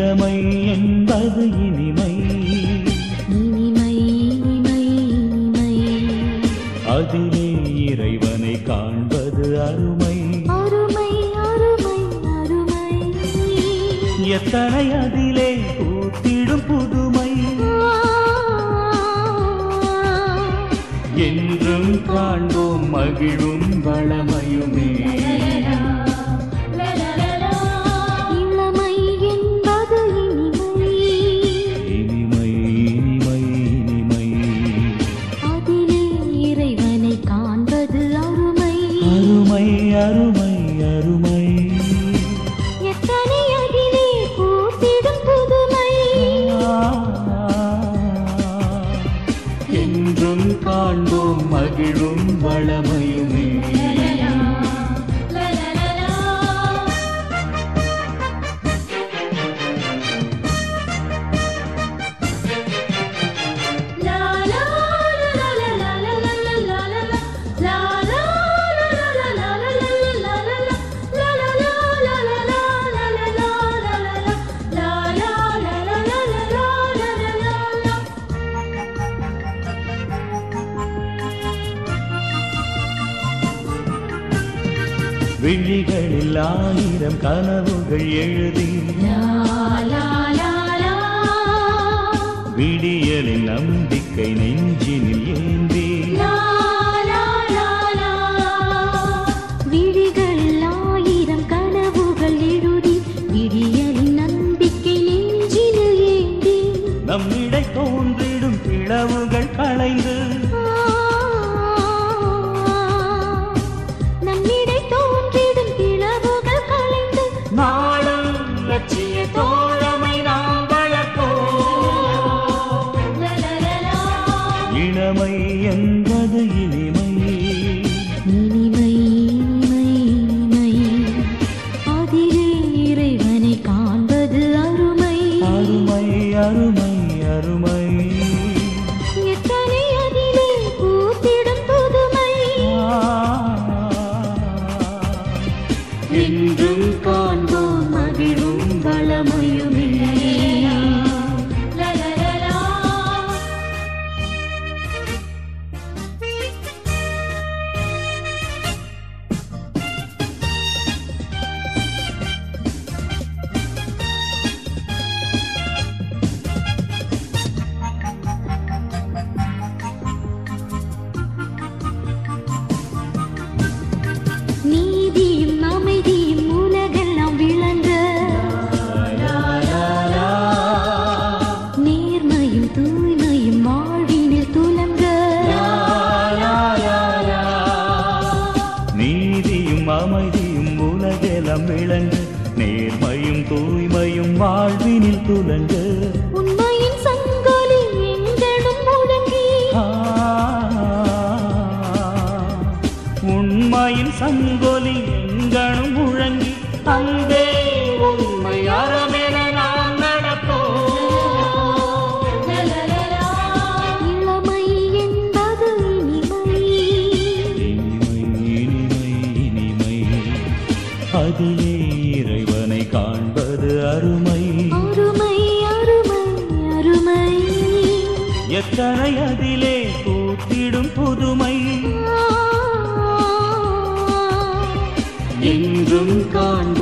இளமை என்பது இனிமை இனிமை இனிமை இனிமை அதிலே இறைவனை காண்பது அருமை அருமை அருமை அருமை எத்தனை அதிலே பூத்திடும் புதுமை என்றும் காண்போம் மகிழும் வளமையுமே இளமை என்பது இனிமை இனிமை இனிமை இனிமை அதிலே இறைவனை காண்பது அருமை அருமை அருமை அருமை எத்தனை அதிலே பூத்திடும் புதுமை என்றும் காண்போம் மகிழும் வளமையுமே விழிகளில் ஆயிரம் கனவுகள் எழுதி விடியலின் நம்பிக்கை நெஞ்சினில் ஏந்தி விழிகள் ஆயிரம் கனவுகள் எழுதி விடியலின் நம்பிக்கை நெஞ்சினில் ஏந்தி நம்மிடை தோன்றிடும் பிளவுகள் களைந்து நம்மிடை தோன்றிடும் பிளவுகள் களைந்து நாளும் லட்சிய தோழமை நாம் வளர்ப்போம் இளமை என்பது இனிமை இனிமை இனிமை இனிமை அதிலே இறைவனை காண்பது அருமை அருமை அருமை அருமை எத்தனை அதிலே பூத்திடும் புதுமை என்றும் காண்போம் மகிழும் வளமையுமே நீதியும் அமைதியும் உலகெல்லாம் விளங்க நேர்மையும் தூய்மையும் வாழ்வினில் துலங்க நீதியும் அமைதியும் உலகெல்லாம் விளங்கு நேர்மையும் தூய்மையும் வாழ்வினில் துலங்கு உண்மையின் சங்கொலி எங்கனும் முழங்கி ஆ, உண்மையின் சங்கொலி எங்கனும் முழங்கி அன்பே உண்மை அறமென நாம் நடப்போம் இளமை என்பது இனிமை இனிமை இனிமை இனிமை அதிலே இறைவனை காண்பது அருமை அருமை அருமை அருமை எத்தனை அதிலே பூத்திடும் புதுமை என்றும் காண்போம்